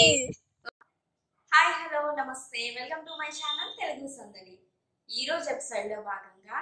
hi hello నమస్తే welcome to my channel Telugu సందడి ఈ రోజు ఎపిసోడ్ లో భాగంగా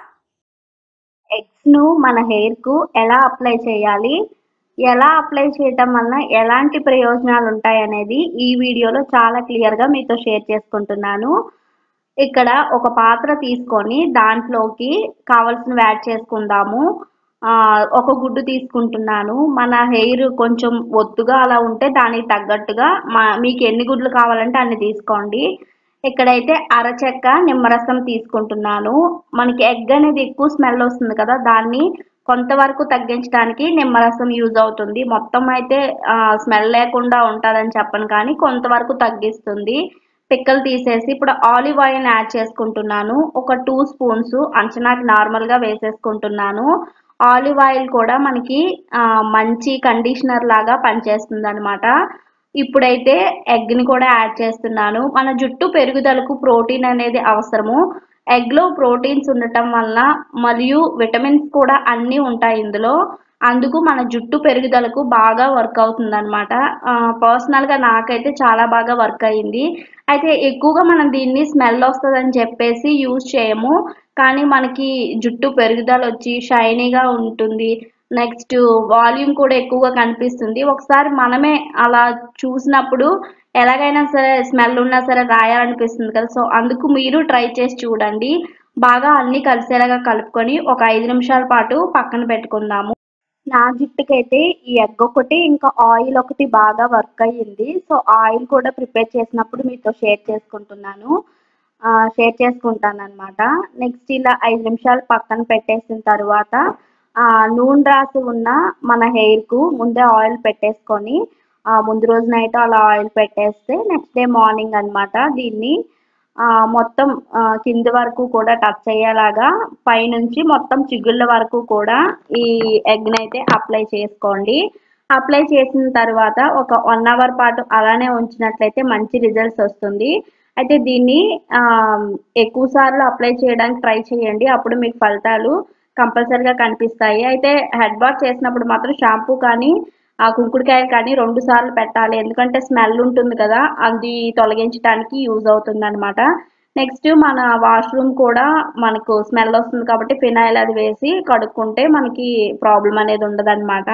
ఎగ్స్ ను మన హెయిర్ కు ఎలా అప్లై చేయాలి ఎలా అప్లై చేయటం వలన ఎలాంటి ప్రయోజనాలు ఉంటాయి అనేది ఈ వీడియోలో చాలా క్లియర్ గా మీతో షేర్ చేసుకుంటున్నాను ఇక్కడ ఒక పాత్ర తీసుకొని దాంట్లోకి కావలసినవి యాడ్ చేసుకుందాము ఆ, ఒక గుడ్డు తీసుకుంటున్నాను మన హెయిర్ కొంచెం ఒత్తుగా అలా ఉంటే దానికి తగ్గట్టుగా మా మీకు ఎన్ని గుడ్లు కావాలంటే అన్ని తీసుకోండి ఇక్కడైతే అరచెక్క నిమ్మరసం తీసుకుంటున్నాను మనకి ఎగ్ అనేది ఎక్కువ స్మెల్ వస్తుంది కదా దాన్ని కొంతవరకు తగ్గించడానికి నిమ్మరసం యూజ్ అవుతుంది మొత్తం అయితే స్మెల్ లేకుండా ఉంటుందని చెప్పను కానీ కొంతవరకు తగ్గిస్తుంది పిక్కలు తీసేసి ఇప్పుడు ఆలివ్ ఆయిల్ యాడ్ చేసుకుంటున్నాను ఒక టూ స్పూన్స్ అంచనాకి నార్మల్గా వేసేసుకుంటున్నాను ఆలివ్ ఆయిల్ కూడా మనకి ఆ, మంచి కండిషనర్ లాగా పనిచేస్తుంది అనమాట ఇప్పుడైతే ఎగ్ని కూడా యాడ్ చేస్తున్నాను మన జుట్టు పెరుగుదలకు ప్రోటీన్ అనేది అవసరము ఎగ్లో ప్రోటీన్స్ ఉండటం వలన మరియు విటమిన్స్ కూడా అన్నీ ఉంటాయి ఇందులో అందుకు మన జుట్టు పెరుగుదలకు బాగా వర్క్ అవుతుంది అనమాట పర్సనల్గా నాకైతే చాలా బాగా వర్క్ అయ్యింది అయితే ఎక్కువగా మనం దీన్ని స్మెల్ వస్తుందని చెప్పేసి యూజ్ చేయము కానీ మనకి జుట్టు పెరుగుదల వచ్చి షైనీగా ఉంటుంది నెక్స్ట్ వాల్యూమ్ కూడా ఎక్కువగా కనిపిస్తుంది ఒకసారి మనమే అలా చూసినప్పుడు ఎలాగైనా సరే స్మెల్ ఉన్నా సరే రాయాలనిపిస్తుంది కదా సో అందుకు మీరు ట్రై చేసి చూడండి బాగా అన్ని కలిసేలాగా కలుపుకొని ఒక ఐదు నిమిషాల పాటు పక్కన పెట్టుకుందాము నా జుట్టుకైతే ఈ ఎగ్ ఒకటి ఇంకా ఆయిల్ ఒకటి బాగా వర్క్ అయ్యింది సో ఆయిల్ కూడా ప్రిపేర్ చేసినప్పుడు మీతో షేర్ చేసుకుంటున్నాను ఆ, షేర్ చేసుకుంటాను అనమాట నెక్స్ట్ ఇలా ఐదు నిమిషాలు పక్కన పెట్టేసిన తర్వాత ఆ, నూనె రాసి ఉన్న మన హెయిర్కు ముందే ఆయిల్ పెట్టేసుకొని ఆ, ముందు రోజు నైట్ అలా ఆయిల్ పెట్టేస్తే నెక్స్ట్ డే మార్నింగ్ అన్నమాట దీన్ని ఆ, మొత్తం ఆ, కింది వరకు కూడా టచ్ అయ్యేలాగా పైనుంచి మొత్తం చిగుళ్ళ వరకు కూడా ఈ ఎగ్ని అయితే అప్లై చేసుకోండి అప్లై చేసిన తర్వాత ఒక వన్ అవర్ పాటు అలానే ఉంచినట్లయితే మంచి రిజల్ట్స్ వస్తుంది అయితే దీన్ని ఆ, ఎక్కువ సార్లు అప్లై చేయడానికి ట్రై చేయండి అప్పుడు మీకు ఫలితాలు కంపల్సరిగా కనిపిస్తాయి అయితే హెడ్ బాత్ చేసినప్పుడు మాత్రం షాంపూ కానీ ఆ కుంకుడుకాయలు కానీ రెండు సార్లు పెట్టాలి ఎందుకంటే స్మెల్ ఉంటుంది కదా అది తొలగించడానికి యూజ్ అవుతుంది అనమాట నెక్స్ట్ మన వాష్రూమ్ కూడా మనకు స్మెల్ వస్తుంది కాబట్టి ఫినాయిల్ అది వేసి కడుక్కుంటే మనకి ప్రాబ్లం అనేది ఉండదు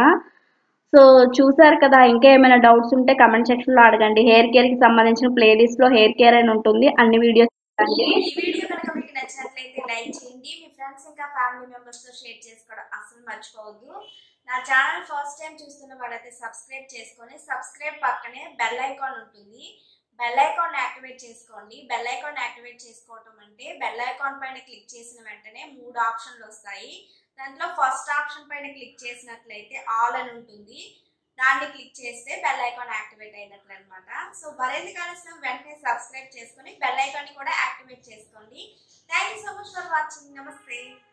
సో చూసారు కదా ఇంకా ఏమైనా డౌట్స్ ఉంటే కమెంట్ సెక్షన్ లో అడగండి హెయిర్ కేర్ కి సంబంధించిన ప్లేలిస్ట్ లో హెయిర్ కేర్ అని ఉంటుంది అన్ని వీడియోస్ చూడండి ఈ వీడియో కనుక మీకు నచ్చినట్లయితే లైక్ చేయండి మీ ఫ్రెండ్స్ ఇంకా ఫ్యామిలీ మెంబర్స్ తో షేర్ చేసుకోవడం అసలు మర్చిపోవద్దు నా ఛానల్ ఫస్ట్ టైం చూస్తున్న వాళ్ళైతే సబ్స్క్రైబ్ చేసుకొని సబ్స్క్రైబ్ పక్కనే బెల్ ఐకాన్ ఉంటుంది బెల్ ఐకాన్ యాక్టివేట్ చేసుకోండి బెల్ ఐకాన్ యాక్టివేట్ చేసుకోవటం అంటే బెల్ ఐకాన్ పైన క్లిక్ చేసిన వెంటనే మూడు ఆప్షన్లు వస్తాయి దాంట్లో ఫస్ట్ ఆప్షన్ పైన క్లిక్ చేసినట్లయితే ఆల్ అని ఉంటుంది దాన్ని క్లిక్ చేస్తే బెల్ ఐకాన్ యాక్టివేట్ అయినట్లు అనమాట సో మరింత కావాల్సిన వెంటనే సబ్స్క్రైబ్ చేసుకొని బెల్ ఐకాన్ కూడా యాక్టివేట్ చేసుకోండి thank you so much for watching నమస్తే